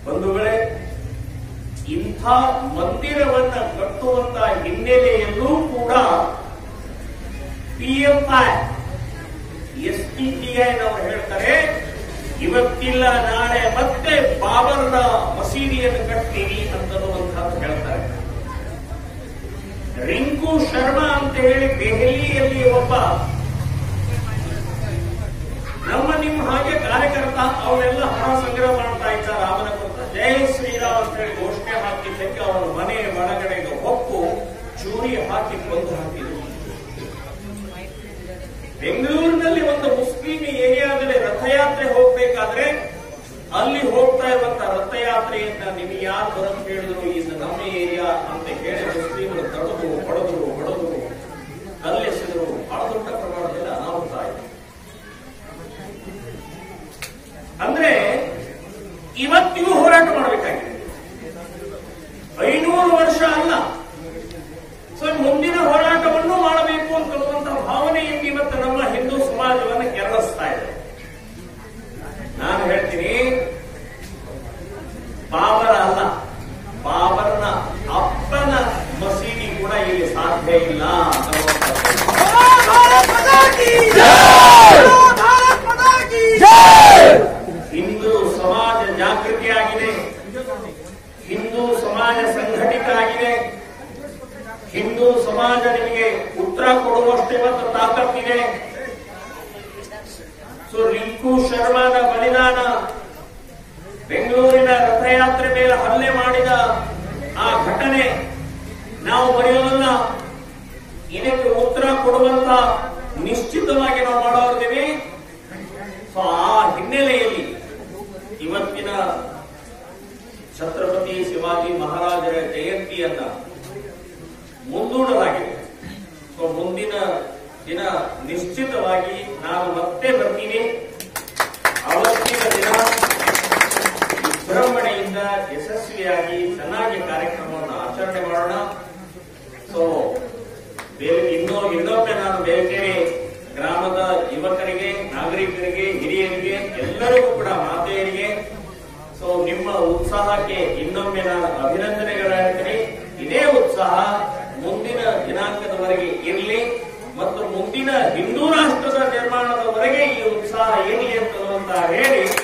ಬಂಧುಗಳೇ ಇಂಥ ಮಂದಿರವನ್ನ ಕಟ್ಟುವಂತ ಹಿನ್ನೆಲೆಯಲ್ಲೂ ಕೂಡ ಪಿಎಫ್ಐ ಎಸ್ ಟಿ ನಾವು ಹೇಳ್ತಾರೆ ಇವತ್ತಿಲ್ಲ ನಾಳೆ ಮತ್ತೆ ಬಾಬರ್ನ ಮಸೀದಿಯನ್ನು ಕಟ್ತೀವಿ ಅಂತನ್ನುವಂಥದ್ದು ಹೇಳ್ತಾರೆ ರಿಂಕು ಶರ್ಮಾ ಅಂತ ಹೇಳಿ ದೆಹಲಿಯಲ್ಲಿ ಒಬ್ಬ ನಮ್ಮ ನಿಮ್ಮ ಹಾಗೆ ಕಾರ್ಯಕರ್ತ ಅವರೆಲ್ಲ ಹಣ ಸಂಗ್ರಹ ಮಾಡ್ತಾ ಇದ್ದಾರೆ ಅವನ ಕುರಿತ ಜೈ ಶ್ರೀರಾಮ್ ಅಂತ ಹೇಳಿ ಘೋಷಣೆ ಹಾಕಿದ್ದಕ್ಕೆ ಅವನ ಮನೆ ಒಳಗಡೆಗೆ ಹೊಕ್ಕು ಚೂರಿ ಹಾಕಿ ಕೊಂದು ಹಾಕಿದ್ರು ಬೆಂಗಳೂರಿನಲ್ಲಿ ಒಂದು ಮುಸ್ಲಿಂ ಏರಿಯಾದಲ್ಲಿ ರಥಯಾತ್ರೆ ಹೋಗ್ಬೇಕಾದ್ರೆ ಅಲ್ಲಿ ಹೋಗ್ತಾ ಇರುವಂತ ರಥಯಾತ್ರೆಯನ್ನ ನಿಮಗೆ ಯಾರು ಬರಂತ ಹೇಳಿದ್ರು ಇದು ನಮ್ಮ ಏರಿಯಾ ಅಂತ ಹೇಳಿ ಮುಸ್ಲಿಮರು ತಡೆದು ಹೊಡೆದ್ರು ಹೊಡೆದ್ರು ಕಲ್ಲೆಸೆದರು ಬಹಳ ದೊಡ್ಡ ಪ್ರಮಾಣದಲ್ಲಿ ಅನಾಹುತ ಆಯಿತು ಅಂದ್ರೆ ಇವತ್ತಿಗೂ ಹೋರಾಟ ಮಾಡಬೇಕಾಗಿದೆ ಐನೂರು ವರ್ಷ ಅಲ್ಲ ಸೊ ಮುಂದಿನ ಹೋರಾಟವನ್ನು ಮಾಡಬೇಕು ಅಂತನ್ನುವಂತಹ ಭಾವನೆಯಿಂದ ಇವತ್ತು ನಮ್ಮ ಹಿಂದೂ ಸಮಾಜವನ್ನು ಕೆರಳಿಸ್ತಾ ಇದೆ ನಾನು ಹೇಳ್ತೀನಿ ಬಾಬರ ಅಲ್ಲ ಬಾಬರ್ನ ಅಪ್ಪನ ಮಸೀದಿ ಕೂಡ ಇಲ್ಲಿ ಸಾಧ್ಯ ಇಲ್ಲ ಅನ್ನುವಂಥದ್ದು. भारत माता की जय भारत माता की जय ಹಿಂದೂ ಸಮಾಜ ಜಾಗೃತಿ ಆಗಿದೆ ಹಿಂದೂ ಸಮಾಜ ಸಂಘಟಿತ ಆಗಿದೆ ಹಿಂದೂ ಸಮಾಜ ನಿಮಗೆ ಉತ್ತರ ಕೊಡುವಷ್ಟು ಇವತ್ತು ತಾಕತ್ತಿದೆ ಸೊ ರಿಂಕು ಶರ್ಮಾನ ಬಲಿದಾನ ಬೆಂಗಳೂರಿನ ರಥಯಾತ್ರೆ ಮೇಲೆ ಹಲ್ಲೆ ಮಾಡಿದ ಆ ಘಟನೆ ನಾವು ಬರೆಯೋದನ್ನ ಇದಕ್ಕೆ ಉತ್ತರ ಕೊಡುವಂತ ನಿಶ್ಚಿತವಾಗಿ ನಾವು ಮಾಡೋರ್ತೀವಿ ಸೊ ಆ ಹಿನ್ನೆಲೆಯಲ್ಲಿ ಇವತ್ತಿನ ಛತ್ರಪತಿ ಶಿವಾಜಿ ಮಹಾರಾಜರ ಜಯಂತಿಯನ್ನ ಮುಂದೂಡಲಾಗಿದೆ ಸೊ ಮುಂದಿನ ದಿನ ನಿಶ್ಚಿತವಾಗಿ ನಾನು ಮತ್ತೆ ಬರ್ತೀನಿ ಅವತ್ತಿನ ದಿನ ವಿಜೃಂಭಣೆಯಿಂದ ಯಶಸ್ವಿಯಾಗಿ ಚೆನ್ನಾಗಿ ಕಾರ್ಯಕ್ರಮವನ್ನು ಆಚರಣೆ ಮಾಡೋಣ ಸೊ ಬೇರೆ ಇನ್ನೂ ಇನ್ನೊಮ್ಮೆ ನಾನು ಬೇರೆ ಗ್ರಾಮದ ಯುವಕರಿಗೆ ನಾಗರಿಕರಿಗೆ ಹಿರಿಯರಿಗೆ ಎಲ್ಲರಿಗೂ ಕೂಡ ಮಾತೆಯರಿಗೆ ಸೊ ನಿಮ್ಮ ಉತ್ಸಾಹಕ್ಕೆ ಇನ್ನೊಮ್ಮೆ ನಾನು ಅಭಿನಂದನೆಗಳು ಹೇಳ್ತೀನಿ ಇದೇ ಉತ್ಸಾಹ ಮುಂದಿನ ದಿನಾಂಕದವರೆಗೆ ಇರಲಿ ಮತ್ತು ಮುಂದಿನ ಹಿಂದೂ ರಾಷ್ಟ್ರದ ನಿರ್ಮಾಣದವರೆಗೆ ಈ ಉತ್ಸಾಹ ಇರಲಿ ಅಂತ ಹೇಳಿ